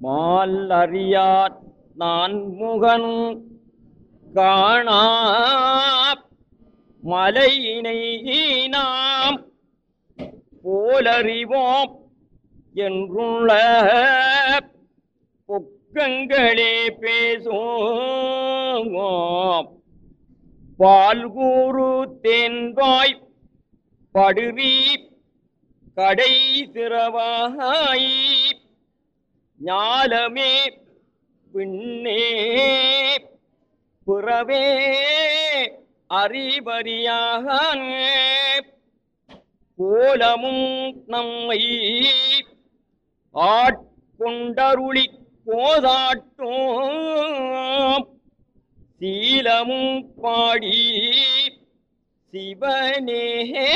mall அறியார் நான் முகன் காணா மலையினை நாம் போலறிவோம் என்றுள்ள பொக்கங்களே பேசும் பால்கூறு தேன்வாய் படுவி கடை திறவாய் ஞாலமே பின்னே புறவே அறிவறியாக கோலமும் நம்மை ஆட்கொண்டருளி போதாட்டும் சீலமும் பாடி சிவனே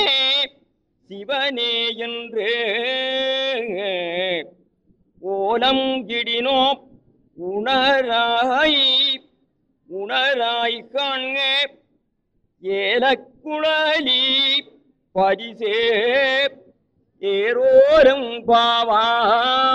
சிவனே என்று ஓலம் இடினோ உணராய் உணராய் காண்க ஏலக்குழலி பரிசே ஏரோரும் பாவா